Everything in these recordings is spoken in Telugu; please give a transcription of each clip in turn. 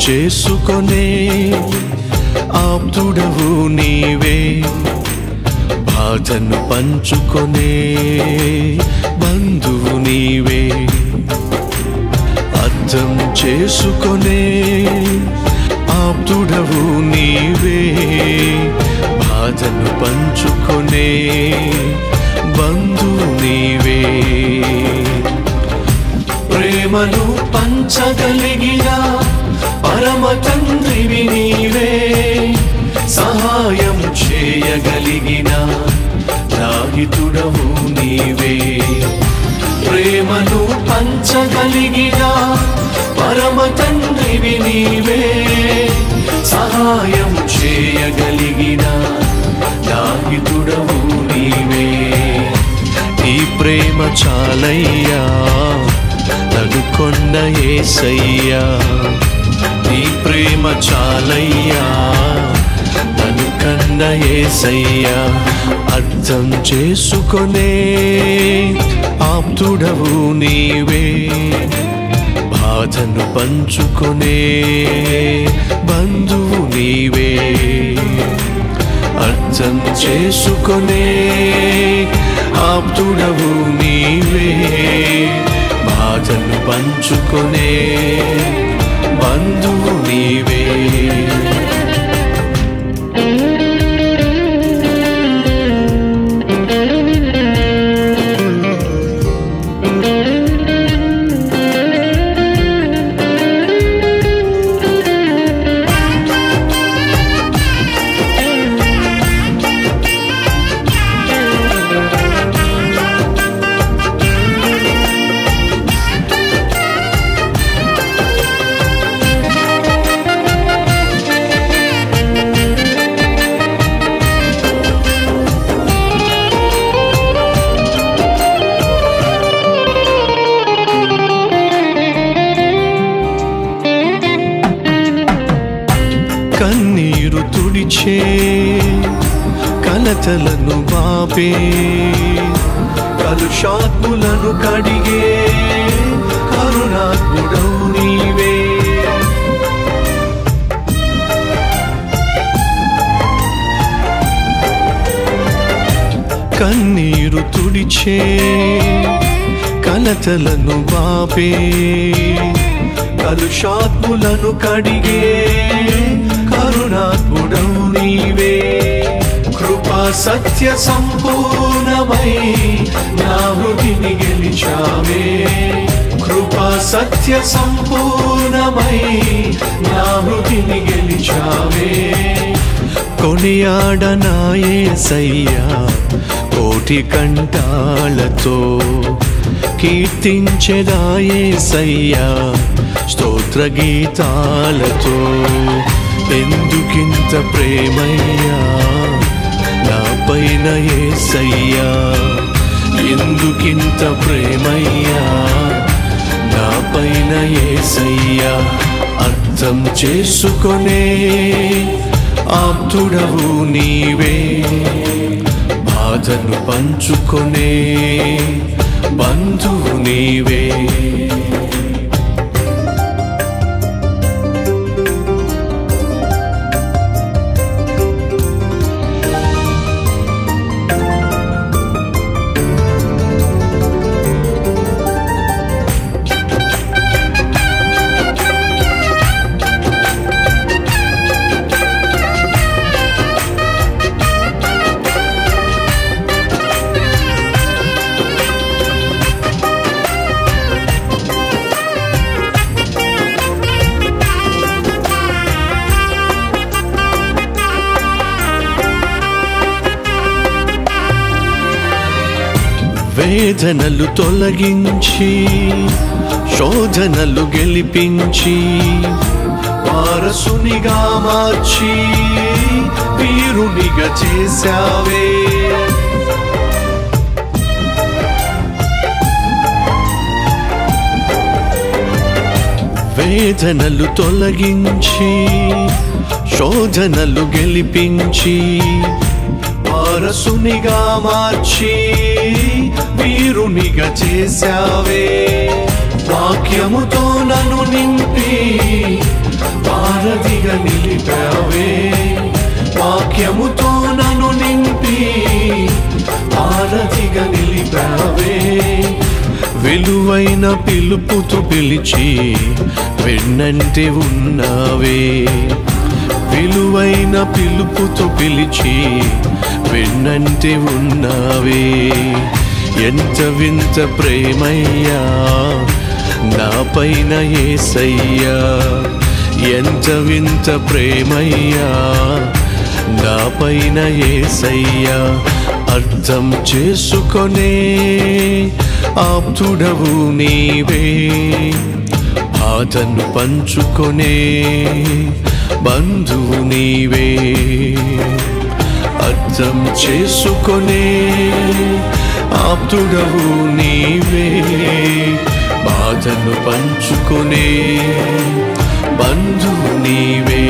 చేసుకొనే ఆప్తుడవు నీవే బాధను పంచుకొనే బంధువు నీవే అర్థం చేసుకొనే ఆప్తుడవు నీవే బాధను పంచుకొనే బంధువు నీవే ప్రేమను పంచగలిగిన పరమ తండ్రివి నీవే సహాయం చేయగలిగిన రాహితుడవు నీవే ప్రేమను పంచగలిగిన పరమ తండ్రివి నీవే సహాయం చేయగలిగిన రాహితుడవు నీవే నీ ప్రేమ చాలయ్యా నన్ను కొన్న ఏసయ్యా నీ ప్రేమ చాలయ్యా నన్ను కన్న ఏసయ్యా అర్థం చేసుకొనే ఆప్తుడవు నీవే బాధను పంచుకొనే బంధువు నీవే అర్థం చేసుకొనే ఆప్తుడవు నీవే బాధను పంచుకొనే బంధువు నీవే కన్నీరు తుడిచే కలతలను బాపే కలుషాత్ములను కడిగే కరుణాత్ముడవు నీవే కన్నీరు తుడిచే కలతలను బాపే కలుషాత్ములను కడిగే కరుణాత్ముడవు నీవే కృపా సత్య సంపూర్ణమై నా హృదిని గెలిచావే కృపా సత్య సంపూర్ణమై నా హృదిని గెలిచావే కొనియాడనాయే సయ్యా కోటి కంఠాలతో కీర్తించెదాయే సయ్యా స్తోత్ర గీతాలతో ఎందుకింత ప్రేమయ్యా నా పైన ఏసయ్యా ఎందుకింత ప్రేమయ్యా నా పైన ఏసయ్యా అర్థం చేసుకొనే ఆప్తుడవు నీవే బాధను పంచుకొనే బంధువు నీవే వేదనలు తొలగించి శోధనలు గెలిపించి వారసునిగా మార్చి వీరునిగా చేశావే వేదనలు తొలగించి శోధనలు గెలిపించి వారసునిగా మార్చి వీరునిగా చేశావే వాక్యముతో నన్ను నింపి వారధిగా నిలిపావే వాక్యముతో నన్ను నింపి వారధిగా నిలిపావే విలువైన పిలుపుతో పిలిచి వెన్నంటే ఉన్నావే విలువైన పిలుపుతో పిలిచి వెన్నంటే ఉన్నావే ఎంత వింత ప్రేమయ్యా నా పైన ఏసయ్యా ఎంత వింత ప్రేమయ్యా నా పైన ఏసయ్యా అర్థం చేసుకొనే ఆప్తుడవు నీవే బాధను పంచుకొనే బంధువు నీవే అర్థం చేసుకొనే ఆప్తుడవు నీవే బాధను పంచుకొనే బంధువు నీవే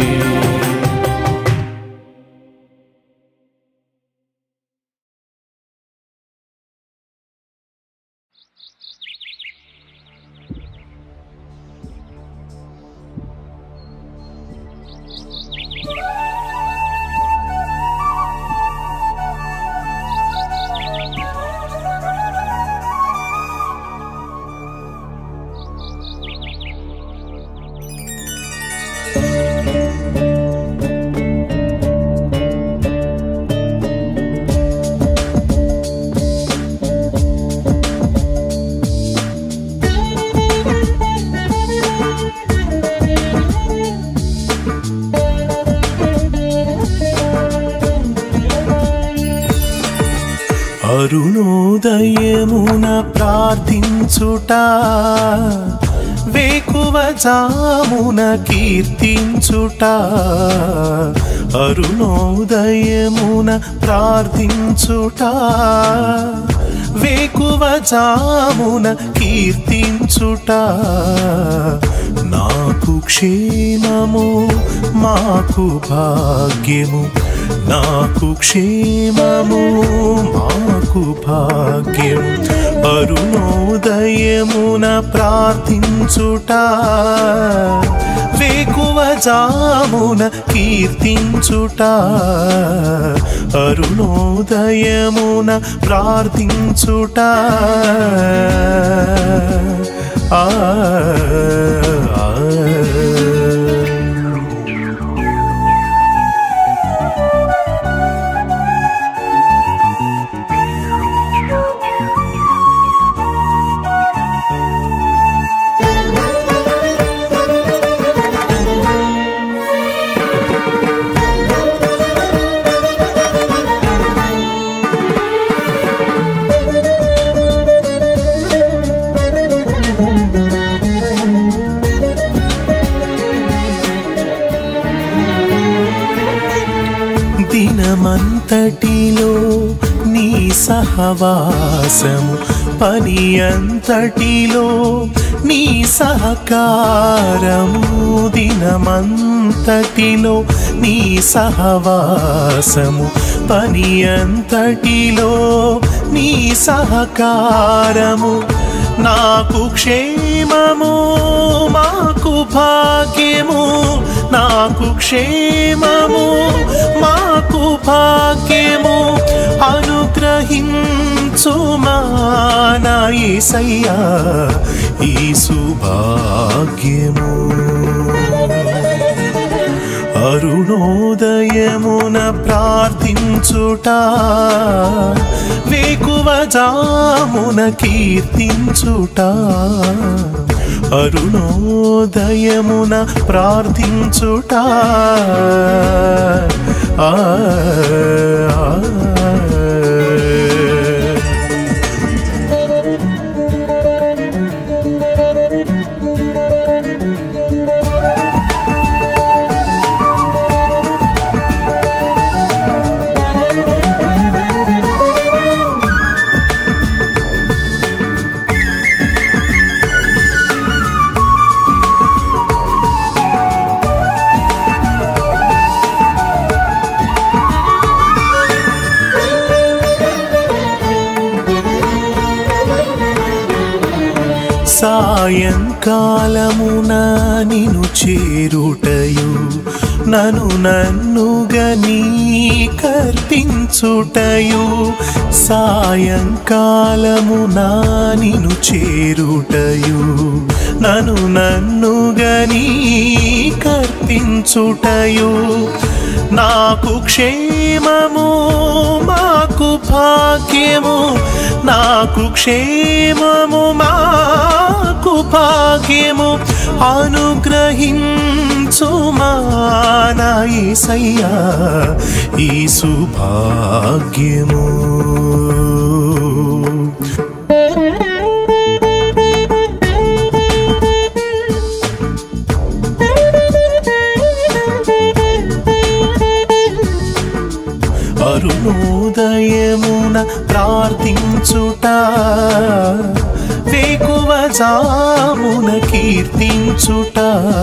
అరుణోదయమున ప్రార్థించుట వేకువ జామున కీర్తించుట అరుణోదయమున ప్రార్థించుట వేకువ జామున కీర్తించుట నాకు క్షేమము మాకు భాగ్యము నాకు క్షేమము మాకు భాగ్యం అరుణోదయమున ప్రార్థించుట వేకువ జామున కీర్తించుట అరుణోదయమున ప్రార్థించుట ఆ ఆ, ఆ. దినమంతటిలో నీ సహవాసము పని అంతటిలో నీ సహకారము దినమంతటిలో నీ సహవాసము పని అంతటిలో నీ సహకారము నాకు క్షేమము మాకు భాగ్యము నాకు క్షేమము మాకు భాగ్యము అనుగ్రహించుమానాయసయ్యా ఈ సుభాగ్యము అరుణోదయమున ప్రార్థించుట వేకువ జామున కీర్తించుట అరుణోదయమున ప్రార్థించుట ఆ, ఆ, ఆ. సాయంకాలమున నిను చేరుటయు నను నన్నుగా నీ కర్పించుటయు సాయంకాలమున నిను చేరుటయు నను నన్నుగా నీ కర్పించుటయు నాకు క్షేమము మాకు భాగ్యము నాకు క్షేమము మాకు భాగ్యము అనుగ్రహించుమా ఈసయ్యా ఈ సుభాగ్యము అరుణోదయమున ప్రార్థించుట వేకువ జామున కీర్తించుట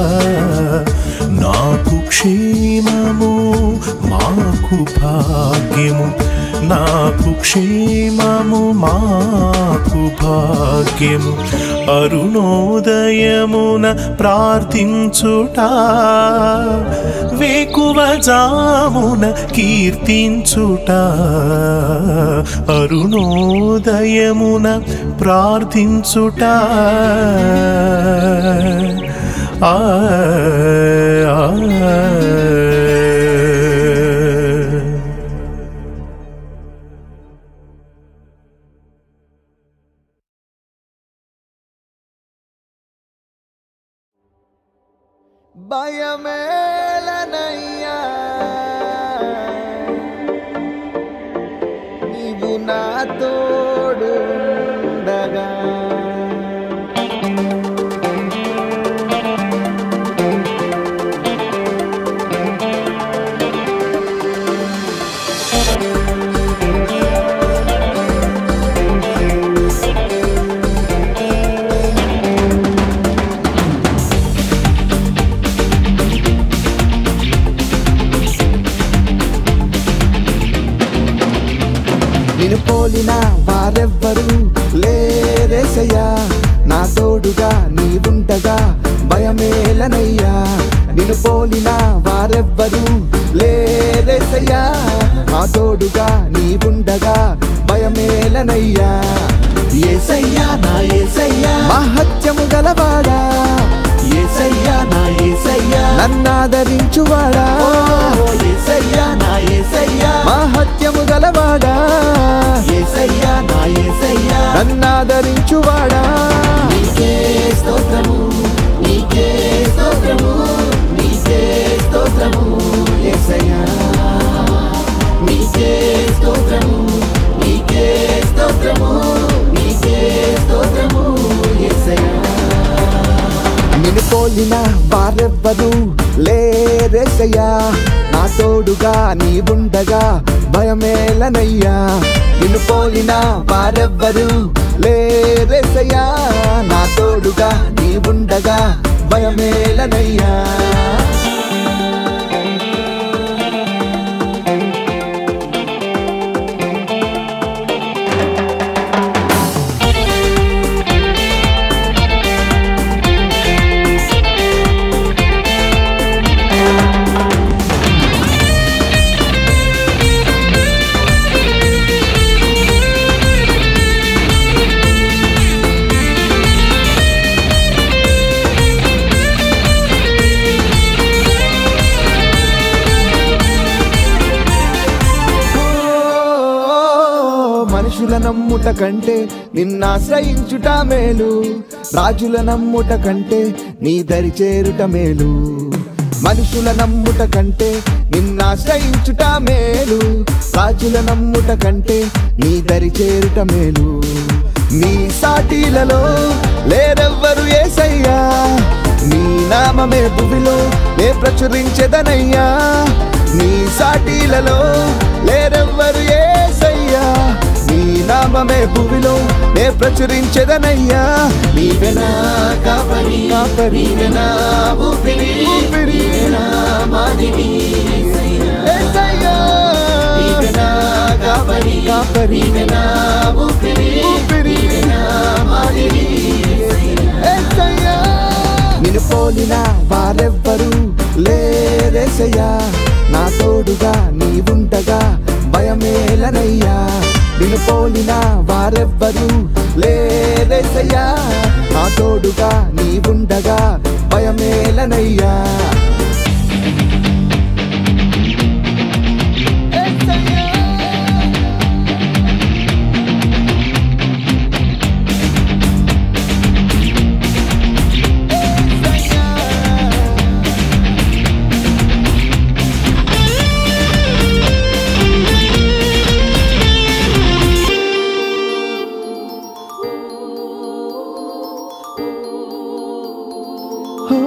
నాకు క్షేమము మాకు భాగ్యము నాకు క్షేమము మాకు భాగ్యము అరుణోదయమున ప్రార్థించుట వేకువ జామున కీర్తించుట అరుణోదయమున ప్రార్థించుట ఆ ఆ భయమేలనయ్యా నీవు నా తోడు ఉండగా నిన్ను పోలిన వారెవ్వరు లేరేసయ్యా నా తోడుగా నీవుండగా భయమేలనయ్యా నిన్ను పోలిన వారెవ్వరు లేరేసయ్యా నా తోడుగా నీవుండగా భయమేలనయ్యా ఏసయ్యా నా ఏసయ్యా మహత్యము గలవాడా ఏసయ్యా నా ఏసయ్యా నన్నాదరించువాడా ఏసయ్యా నా ఏసయ్యా మహత్యము గలవాడా ఏసయ్యా నా ఏసయ్యా నన్నాదరించువాడా నీకే స్తోత్రము నీకే స్తోత్రము నీకే స్తోత్రము ఏసయ్యా నీకే స్తోత్రము నీకే స్తోత్రము నీకే స్తోత్రము ఏసయ్యా నిన్ను పోలిన వారెవ్వరు లేరేసయ్యా నా తోడుగా నీవుండగా భయమేలనయ్యా నిన్ను పోలిన వారెవ్వరు లేరేసయ్యా నా తోడుగా నీవుండగా భయమేలనయ్యా మనుషుల నమ్ముట కంటే నిన్నాశ్రయించుట మేలు రాజుల నమ్ముట కంటే నీ దరి చేరుట మేలు మనుషుల నమ్ముట కంటే నిన్నాశ్రయించుట మేలు రాజుల నమ్ముట కంటే నీ దరి చేరుట మేలు నీ సాటిలలో లేరెవ్వరు ఏసయ్యా నీ నామమే భూమిలో నే ప్రచురించెదనయ్యా నీ సాటిలలో లేరెవ్వరు ఏసయ్యా నీ నామమే భూమిలో నే ప్రచురించెదనయ్యా నీవెనా కాపరి కాపరి నీవెనా ఊపిరి ఊపిరి నీవెనా మాదిరి ఏసయ్యా నీవెనా కాపరి కాపరి నీవెనా ఊపిరి ఊపిరి నీవెనా మాదిరి ఏసయ్యా పోలిన వారెవ్వరు లేరేసయ్యా నా తోడుగా నీవుండగా భయమేలనయ్యా నిన్ను పోలిన వారెవ్వరు లేరేసయ్యా నా తోడుగా నీవుండగా భయమేలనయ్యా ఓ,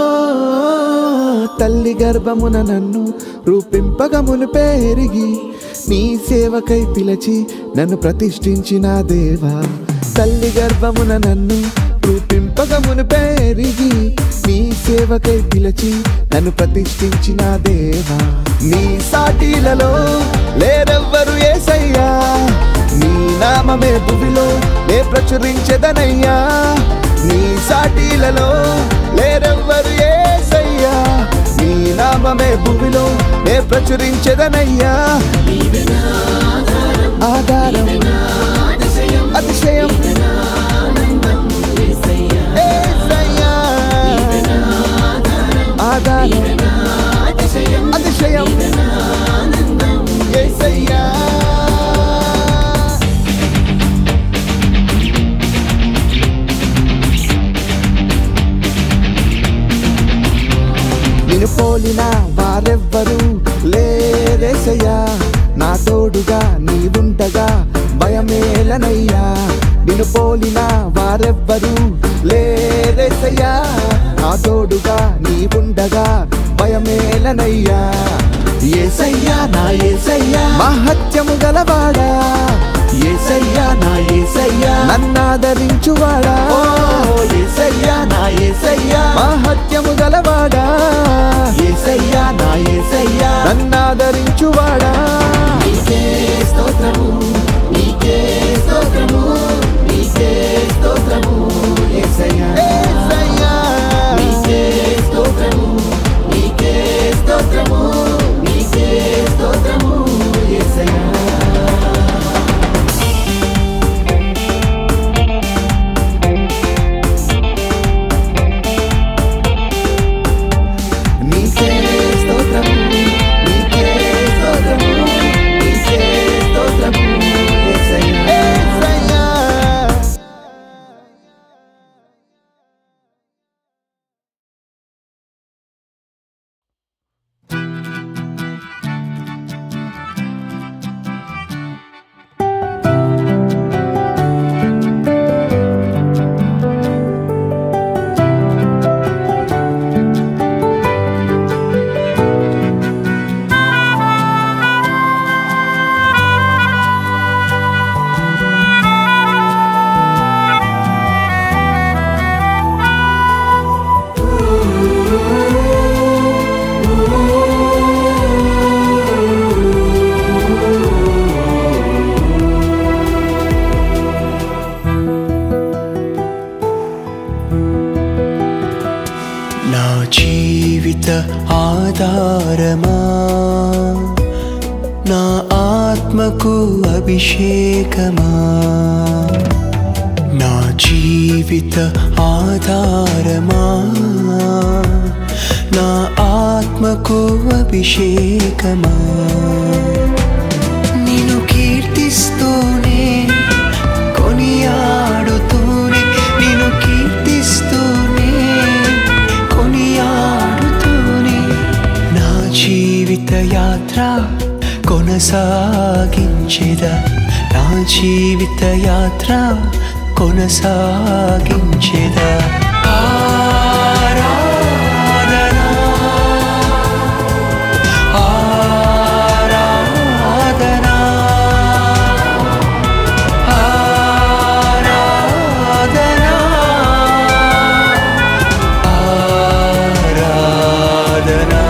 తల్లి గర్భమున నన్ను రూపింపగమును పేరిగి నీ సేవకై పిలిచి నన్ను ప్రతిష్ఠించిన దేవా తల్లి గర్భమున నన్ను రూపింపగమును పేరిగి నీ సేవకై పిలిచి నన్ను ప్రతిష్ఠించిన దేవా నీ సాటిలలో లేరెవ్వరు ఏసయ్యా నీ నామమే భువిలో నే ప్రచురించెదనయ్యా నీ సాటిలలో లేరెవ్వరు ఏసయ్యా నీ నామమే భూమిలో నే ప్రచురించెదనయ్యా ఆధారం అతిశయం ఏసయ్యా. ఆధారం అతిశయం ఏసయ్యా నిన్ను పోలిన వారెవ్వరు లేరేసయ్యా నా తోడుగా నీవుండగా భయమేలనయ్యా నిన్ను పోలిన వారెవ్వరు లేరేసయ్యా నా తోడుగా నీవుండగా భయమేలనయ్యా ఏసయ్యా నా ఏసయ్యా మహత్యము గలవాడా ఏసయ్యా నా ఏసయ్యా నన్నాదరించువాడా ఓ ఏసయ్యా నా ఏసయ్యా మహత్యము గలవాడా ఏసయ్యా నా ఏసయ్యా నన్నాదరించువాడా నీకే స్తోత్రము నీకే స్తోత్రము నీకే స్తోత్రము ఏసయ్యా ఏసయ్యా నీకే స్తోత్రము నీకే స్తోత్రము నీకే స్తోత్రము ఏసయ్యా నీకే స్తోత్రము నీకే స్తోత్రము నీకే స్తోత్రము యేసయ్యా యేసయ్యా నా జీవిత ఆధారమా నా ఆత్మకు అభిషేకమా నా జీవిత ఆధారమా నా ఆత్మకు అభిషేకమా నిన్ను కీర్తిస్తూనే కొనియాడుతూనే నిన్ను కీర్తిస్తూనే కొనియాడుతూనే నా జీవిత యాత్ర కొనసాగించెదా నా జీవిత యాత్ర కొనసాగించెదా ఆరాధనా ఆరాధనా ఆరాధనా ఆరాధనా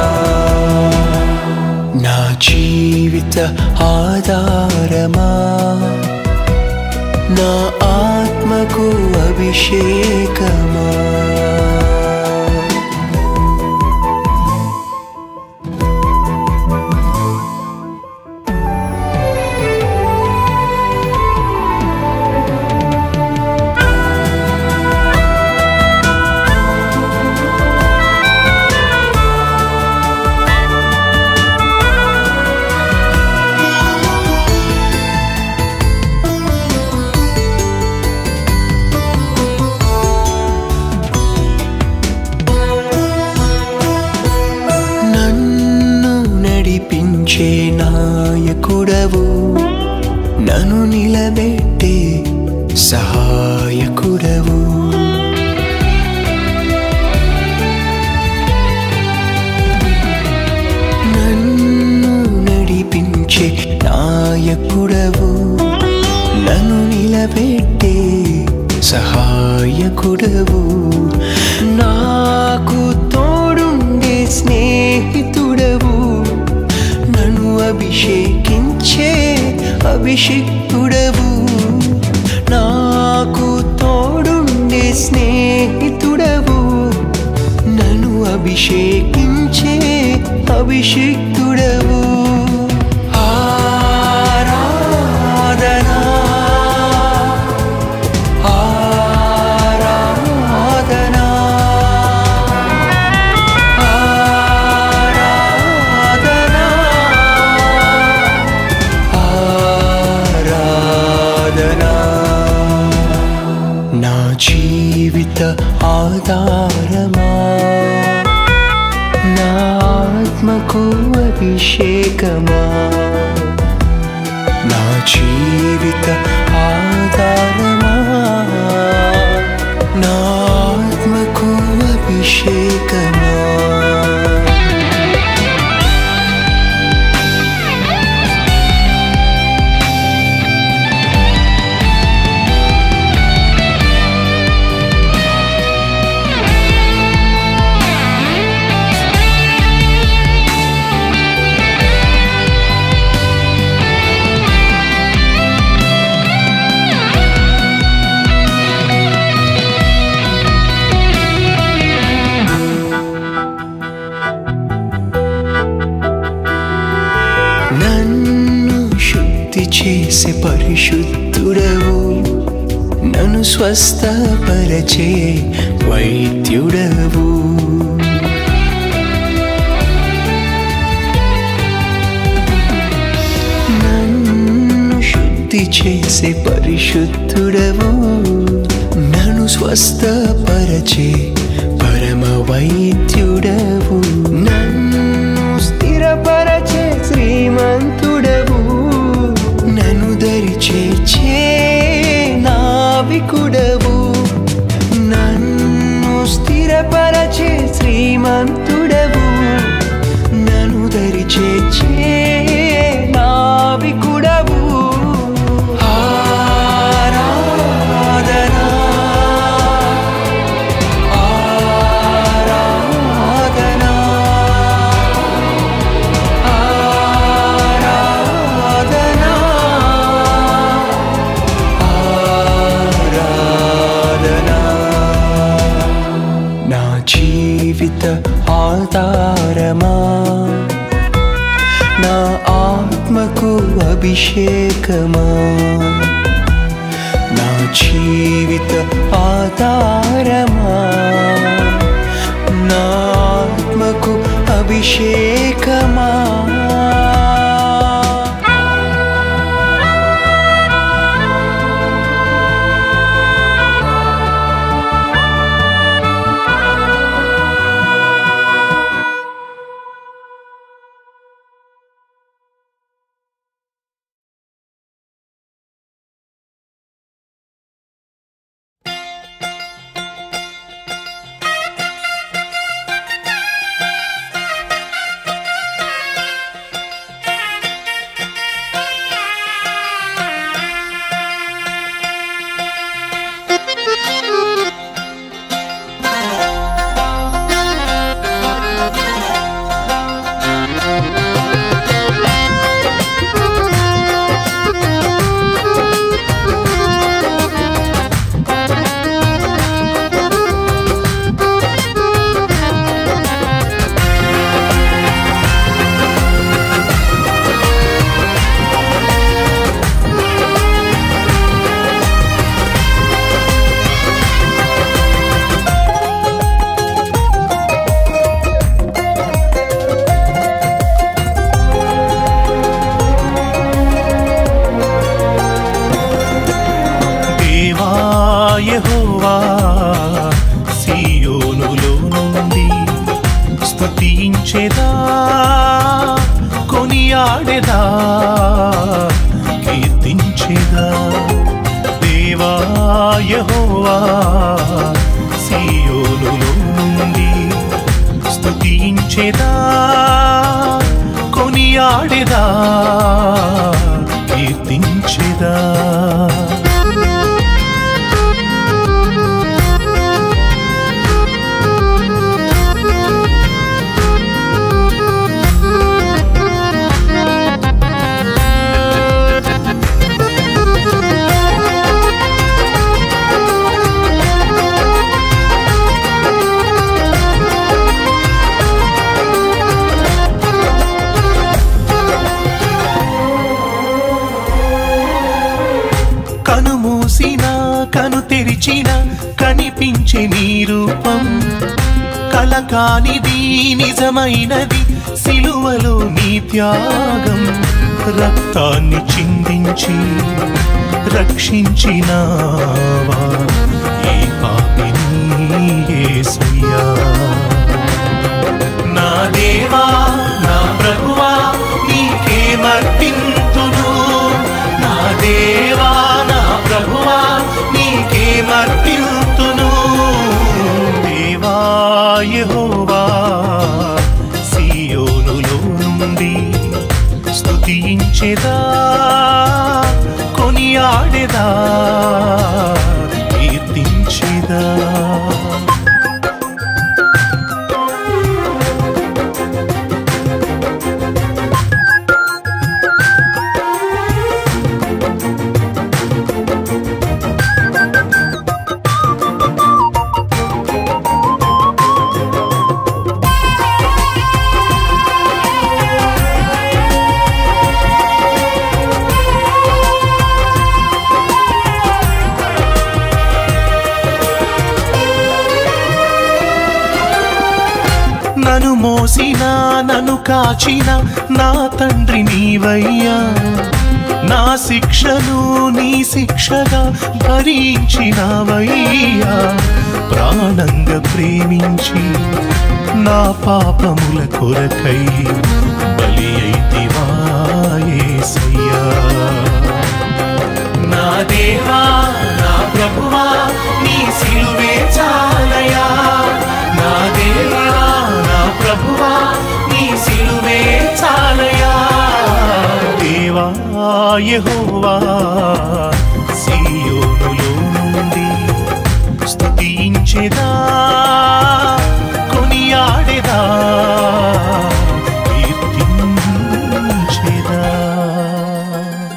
నా జీవిత ఆధారమా నా ఆత్మకు అభిషేకమా నడిపించే నాయకుడవు నన్ను నిలబెట్టే సహాయకుడవు నన్ను నడిపించే నాయకుడవు నన్ను నిలబెట్టే సహాయకుడవు నాకు తోడుండే స్నేహితుడవు నన్ను అభిషేకించే అభిషిక్తుడవు నాకు తోడుండే స్నేహితుడవు నన్ను అభిషేకించే అభిషిక్తుడవు ఆరాధనా ఆరాధనా ఆరాధనా ఆరాధనా నా జీవిత ఆధారమా నా ఆత్మకు అభిషేకమా నా జీవిత ఆధారమా నా ఆత్మకు అభిషేకమా నన్ను శుద్ధి చేసే పరిశుద్ధుడవు నన్ను స్వస్థపరచే వైద్యుడవు నన్ను శుద్ధి చేసే పరిశుద్ధుడవు నన్ను స్వస్థపరచే పరమ వైద్యుడవు నన్ను స్థిరపరచే శ్రీమంతుడవు నన్ను దరి చేర్చే నావికుడవు నన్ను స్థిరపరచే శ్రీమంతుడవు నన్ను దరి చేర్చే నావికుడవు ఆరాధనా ఆరాధనా ఆరాధనా ఆరాధనా నా జీవిత ఆధారమా నా ఆత్మకు అభిషేకమా నా జీవిత ఆధారమా నా ఆత్మకు అభిషేకమా దేవా యెహోవా సియోనులో నుండి స్తుతించెదా కొనియాడెదా కొనియాడెదా కీర్తించెదా దేవా యెహోవా సియోనులో నుండి స్తుతించెదా కొనియాడెదా కీర్తించెదా కను మూసిన కను తెరిచిన కనిపించే నీ రూపం కల కానిది నిజమైనది సిలువలో నీ త్యాగం రక్తాన్ని చిందించి రక్షించినావా ఈ పాపిని యేసయ్యా నా దేవా నా ప్రభువా నీకేమర్పింతును నా దేవా నా ప్రభువా నీకేమర్పింతును దేవా యెహోవా సియోనులో నుండి స్తుతించెదా కొనియాడెదా కీర్తించెదా నన్ను మోసిన నన్ను కాచిన నా తండ్రి నీవయ్యా నా శిక్షను నీ శిక్షగా భరించినవయ్యా ప్రాణంగా ప్రేమించి నా పాపముల కొరకై బలి అయితివా యేసయ్యా నా దేవా నా ప్రభువా నీ సిలువే చాలయా నా దేవా నా ప్రభువా నీ సిలువే చాలయా దేవా యెహోవా సియోనులో నుండి స్తుతించెదా కొనియాడెదా కీర్తించెదా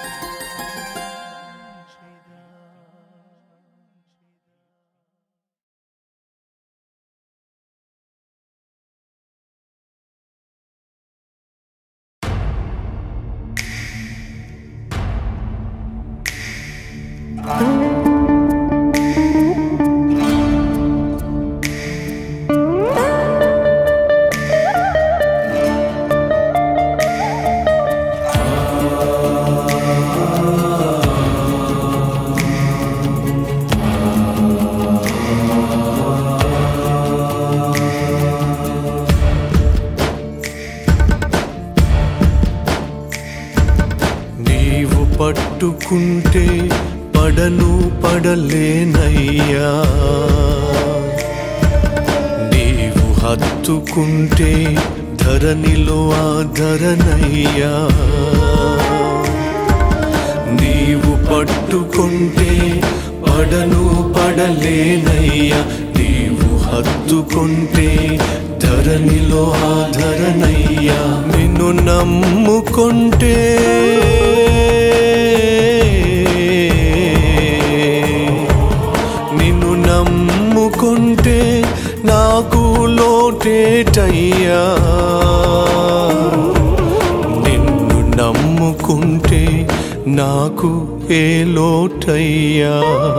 నీవు పట్టుకుంటే పడను పడలేనయ్యా నీవు హత్తుకుంటే ధరణిలో ఆధరనయ్యా నీవు పట్టుకుంటే పడను పడలేనయ్యా నీవు హత్తుకుంటే ధరణిలో ఆధరనయ్యా నిన్ను నమ్ముకుంటే నిన్ను నమ్ముకుంటే నాకు లోటేటయ్యా నిన్ను నమ్ముకుంటే నాకు ఏ లోటయ్యా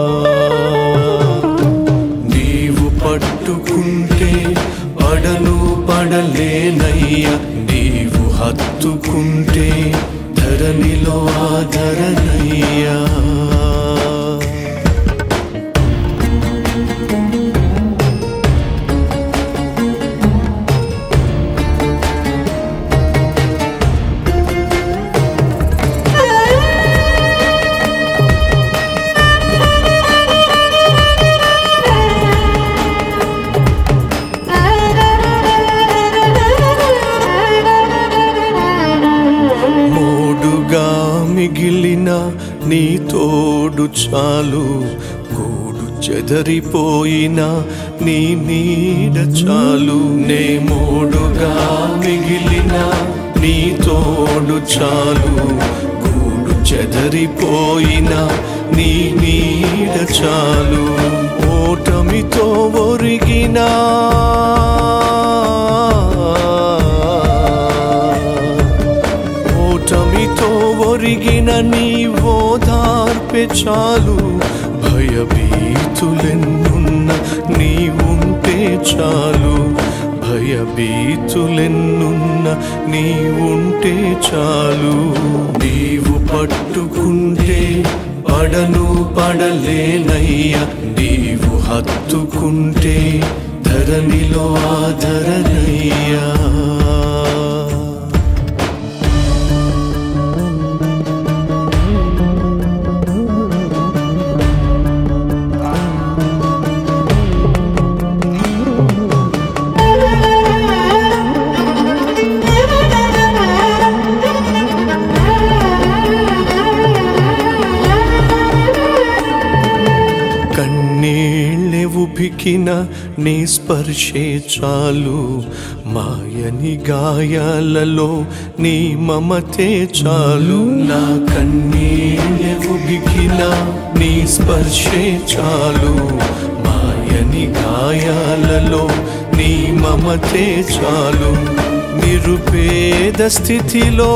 నీవు పట్టుకుంటే పడను పడలేనయ్యా నీవు హత్తుకుంటే ధరణిలో ఆధరనయ్యా నీ తోడు చాలు కూడు చెదరిపోయిన నీ నీడ చాలు నే మోడుగా మిగిలిన నీ తోడు చాలు కూడు చెదరిపోయిన నీ నీడ చాలు ఓటమితో ఒరిగినా ఓటమితో ఒరిగిన నీ ఓదార్పె చాలు భయభీతులెన్నున్న నీ ఉంటే చాలు భయభీతులెన్నున్న నీ ఉంటే చాలు నీవు పట్టుకుంటే పడను పడలేనయ్యా నీవు హత్తుకుంటే ధరణిలో ఆధరణయ్యా కన్నీళ్ళే ఉభికిన నీ స్పర్శే చాలు మాయని గాయాలలో నీ మమతే చాలు నా కన్నీళ్ళే ఉభికిన నీ స్పర్శే చాలు మాయని గాయాలలో నీ మమతే చాలు నిరుపేద స్థితిలో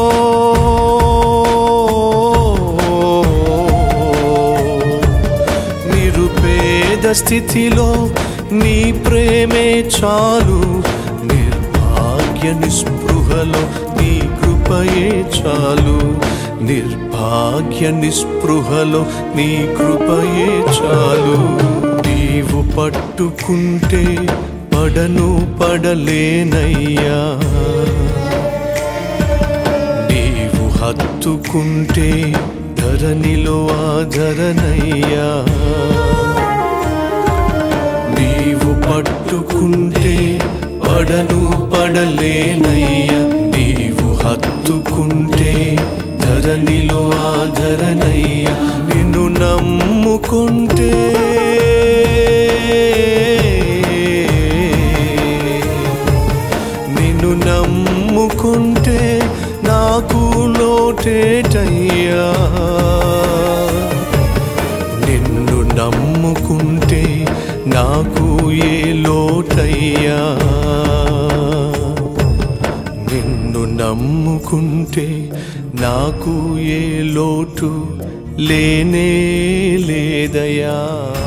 నిరుపేద స్థితిలో నీ ప్రేమే చాలు నిర్భాగ్య నిస్పృహలో నీ కృపయే చాలు నిర్భాగ్య నిస్పృహలో నీ కృపయే చాలు నీవు పట్టుకుంటే పడను పడలేనయ్యా నీవు హత్తుకుంటే ధరణిలో ఆధరణయ్యా నీవు పట్టుకుంటే పడను పడలేనయ్యా నీవు హత్తుకుంటే ధరణిలో ఆధరణయ్యా నిన్ను నమ్ముకుంటే నిన్ను నమ్ముకుంటే నాకు లోటేటయ్యా నిన్ను నమ్ముకుంటే నాకు ఏ లోటయ్యా నిన్ను నమ్ముకుంటే నాకు ఏ లోటు లేనే లేదయా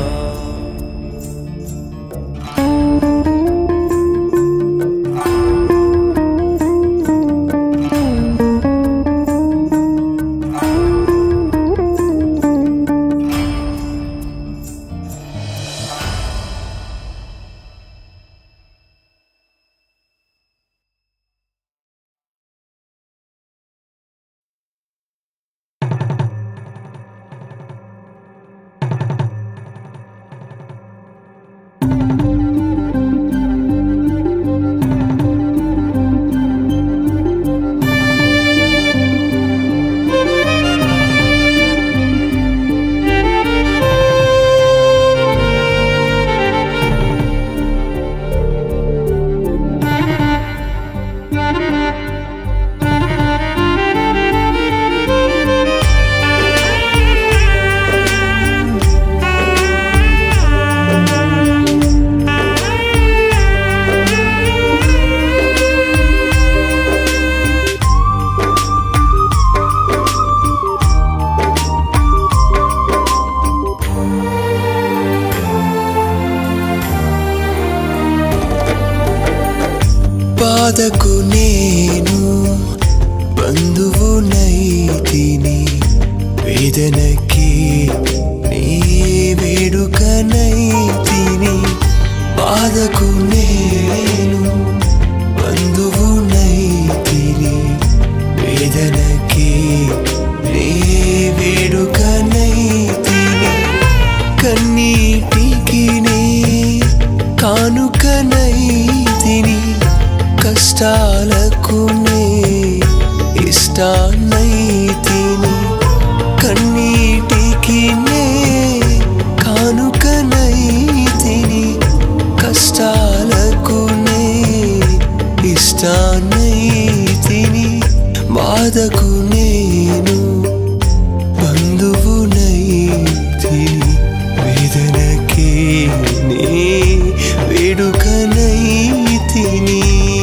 బాధకు నేను బంధువు నైతిని వేదనకి నీ వేడుక నైతిని బాధకు నేను బంధువు నైతిని వేదనకి నీ వేడుక నైతిని కన్నీటికి నే కానుకనైతిని కష్టాలకు నే ఇష్టానైతిని కన్నీటి బాధకు నేను బంధువునైతిని వేదనకే నే వేడుకనైతిని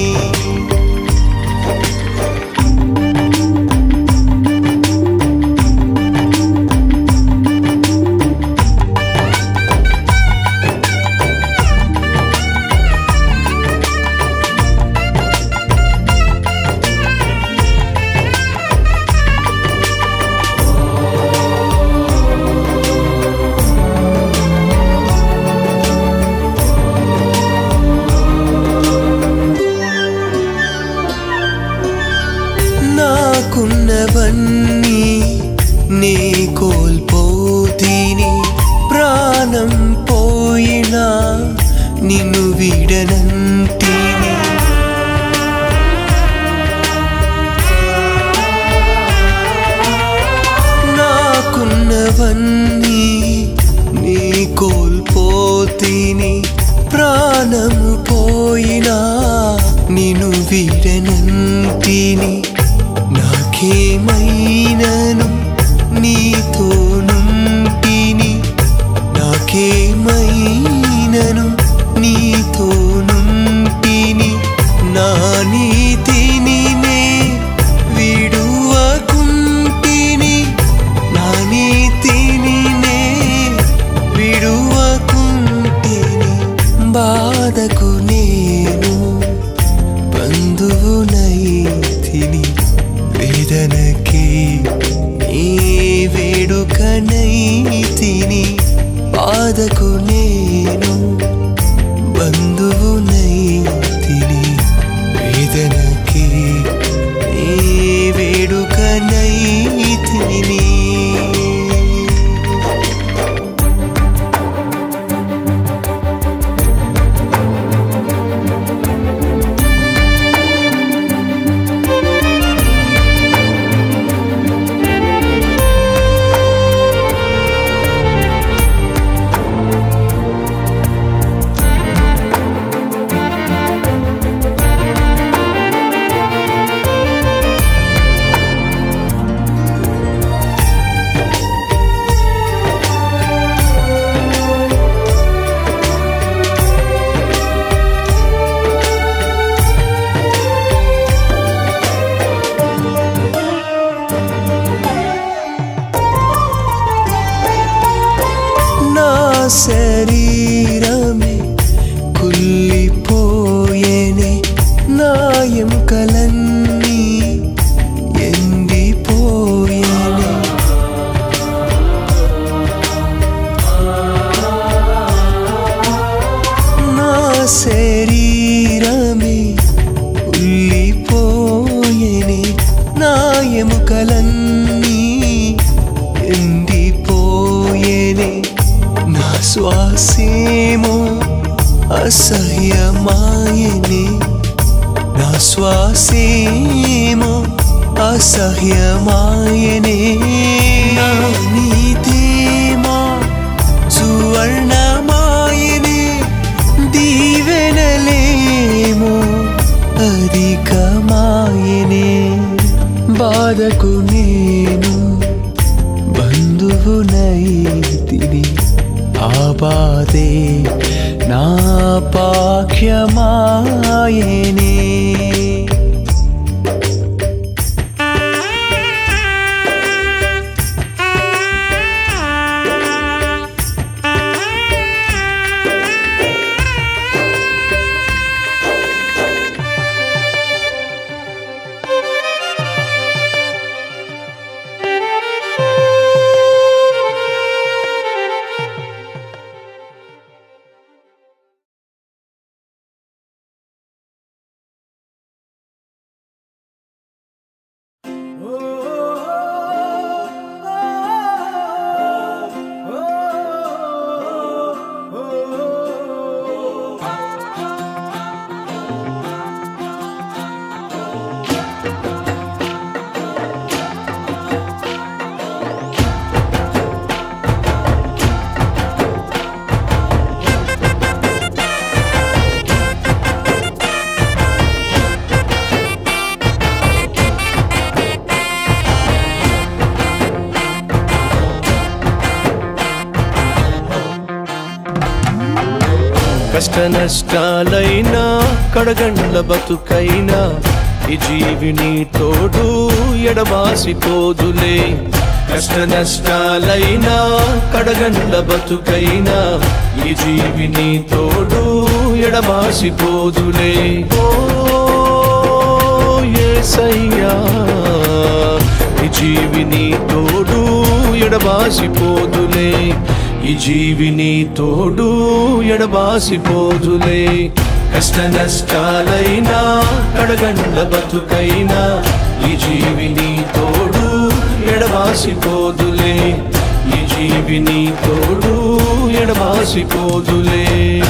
నాకున్నవన్నీ నీ కోల్పోతీని ప్రాణం పోయినా నిన్ను వీడనంటిని నాకున్నవన్నీ నీ కోల్పోతీని ప్రాణము పోయినా నిన్ను వీడనంటిని నాకేమైనను నీతో నుంటిని నాకేమైనను నీతో నుంటిని నా నీతిని నే విడువకుంటిని నా నీతిని నే విడువకుంటిని బాధకు నేను బంధువునైతిని వేదనకి నీ వేడుకనైతిని బాధకు నేను బంధువునైతిని వేదనకి నీ వేడుకనైతిని నా శరీరమే కుల్లిపోయేనే నా ఎముకలన్నీ ఎండిపోయేనే నా శరీరమే కుల్లిపోయేనే నా ఎముకలన్నీ ఎండిపోయేనే నా శ్వాసేమో అసహ్యమాయనే నా శ్వాసేమో అసహ్యమాయనే నా నీతేమో సువర్ణమాయనే దీవెనలేమో అధికమాయనే బాధకు నేను బంధువునైతిని ఆ బాధే నా పాఖ్యమాయనే కష్ట నష్టాలైనా కడగండ్ల బతుకైనా ఈ జీవిని తోడు ఎడబాసిపోదులే కష్ట నష్టాలైనా కడగండ్ల బతుకైనా ఈ జీవిని తోడు ఎడబాసిపోదులే ఓ యేసయ్యా ఈ జీవిని తోడు ఎడబాసిపోదులే ఈ జీవిని తోడు ఎడబాసిపోదులే కష్ట నష్టాలైనా కడగండ్ల బతుకైనా ఈ జీవిని తోడు ఎడబాసిపోదులే ఈ జీవిని తోడు ఎడబాసిపోదులే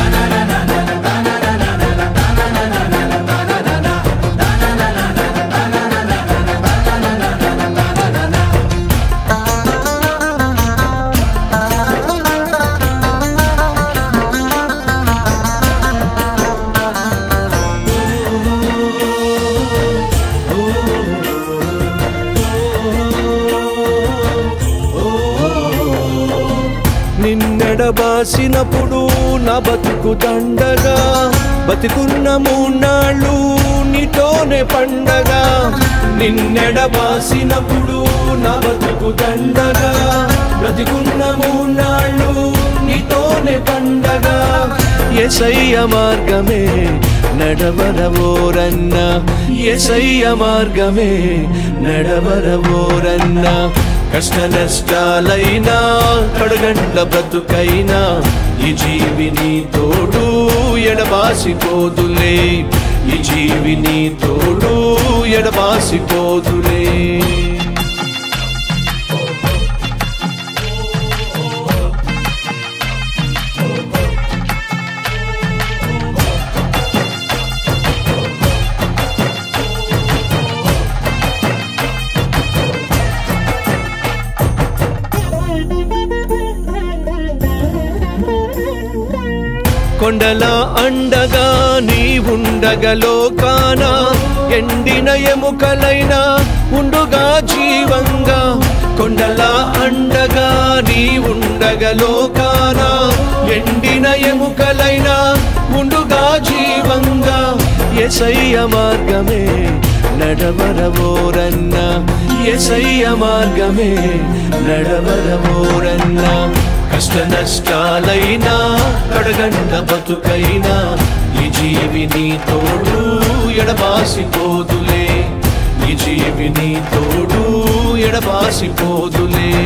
నిన్నెడబాసినప్పుడు నా బతుకు దండగా బతికున్న మూన్నాళ్ళు నీతోనే పండగా నిన్నెడబాసినప్పుడు నా బతుకు దండగా బ్రతికున్న మూన్నాళ్ళు నీతోనే పండగా ఎసయ్య మార్గమే నడవరవోరన్న ఎసయ్య మార్గమే నడవరవోరన్న కష్ట నష్టాలైనా కడగండ్ల బ్రతుకైనా ఈ జీవిని తోడు ఎడబాసిపోదులే ఈ జీవిని తోడు ఎడబాసిపోదులే కొండల అండగా నీ ఉండగలోకాన ఎండిన ఎముకలైనా ఉండుగా జీవంగా కొండల అండగా నీ ఉండగలోకాన ఎండిన ఎముకలైనా ఉండుగా జీవంగా ఎసయ్య మార్గమే నడవరవోరన్న ఎసయ్య మార్గమే నడవరవోరన్న కష్ట నష్టాలైనా కడగండ బతుకైనా ఈ జీవిని తోడు ఎడబాసిపోదులే ఈ జీవిని తోడు ఎడబాసిపోదులే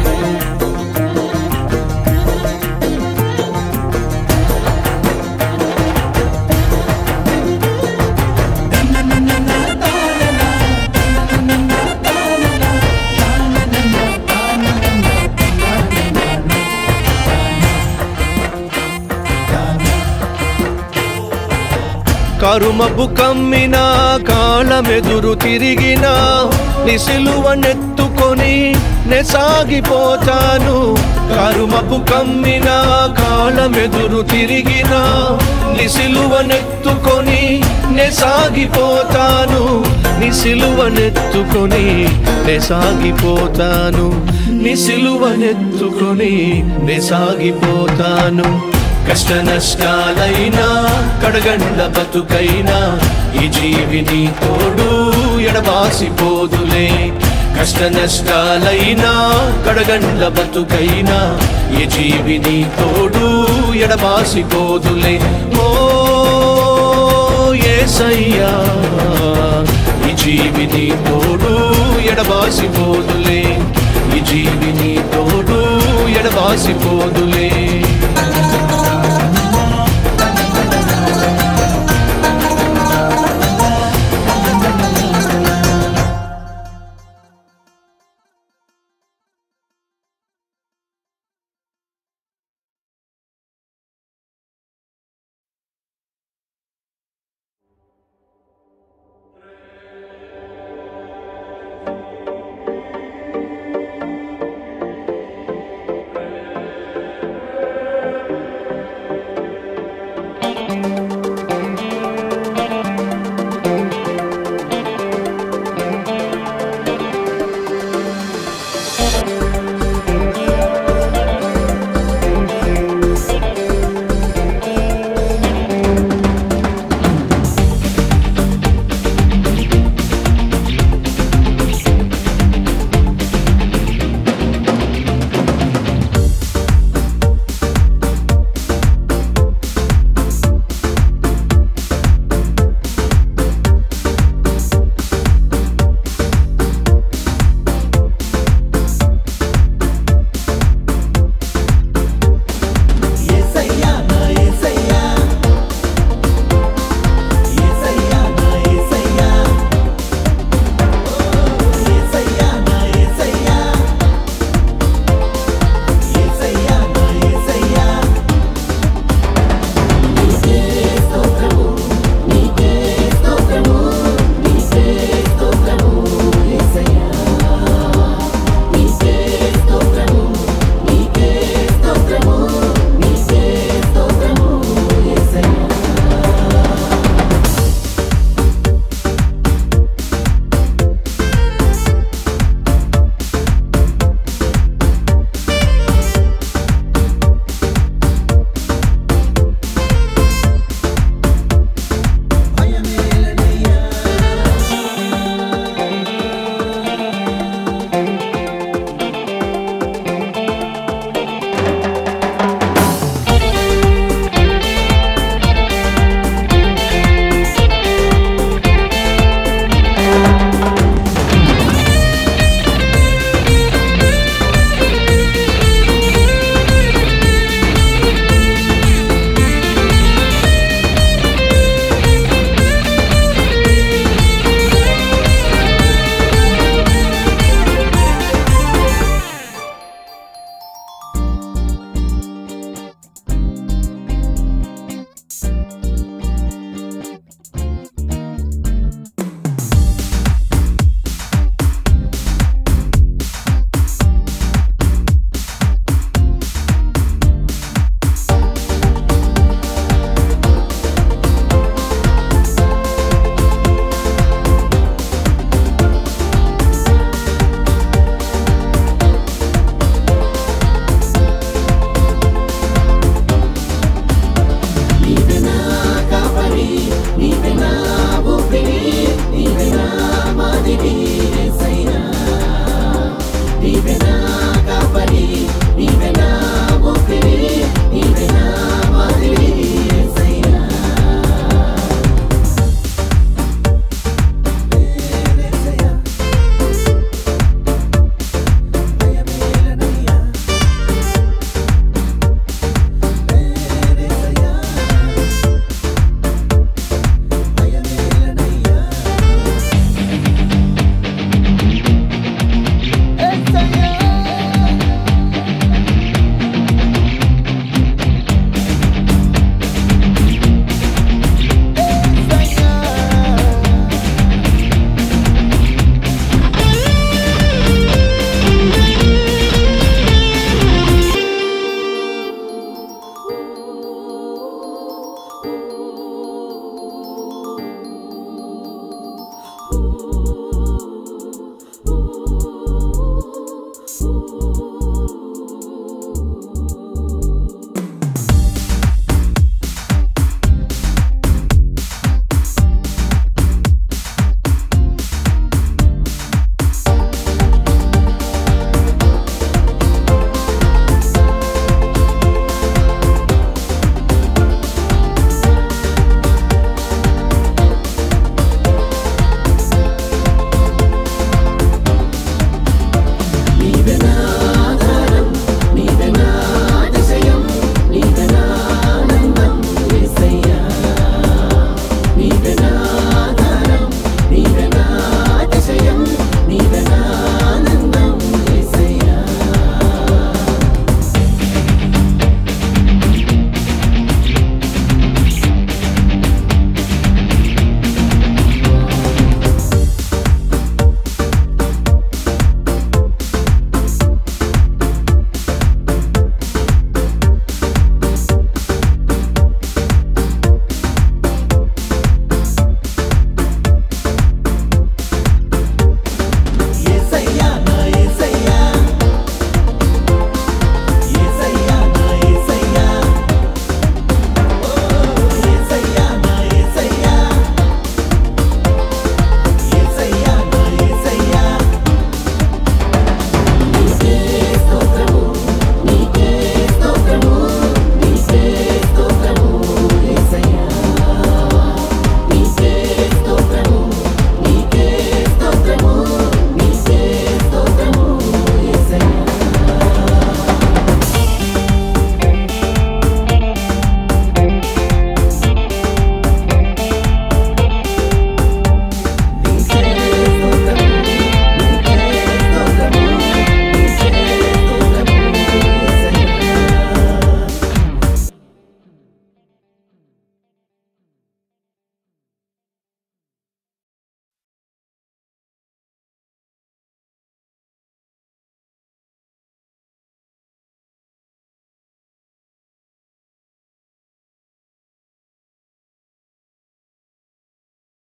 కరుమపు కమ్మిన కాలమెదురు తిరిగిన నిసిలువనెత్తుకొని నెసాగిపోతాను కరుమపు కమ్మిన కాలమెదురు తిరిగిన నిసిలువనెత్తుకొని నెసాగిపోతాను నిసిలువనెత్తుకొని నెసాగిపోతాను నిసిలువనెత్తుకొని నెసాగిపోతాను కష్ట నష్టాలైనా కడగండ్ల బతుకైనా ఈ జీవిని తోడు ఎడబాసిపోదులే కష్ట నష్టాలైనా కడగండ్ల బతుకైనా ఈ జీవిని తోడు ఎడబాసిపోదులే ఓ ఏసయ్యా ఈ జీవిని తోడు ఎడబాసిపోదులే ఈ జీవిని తోడు ఎడబాసిపోదులే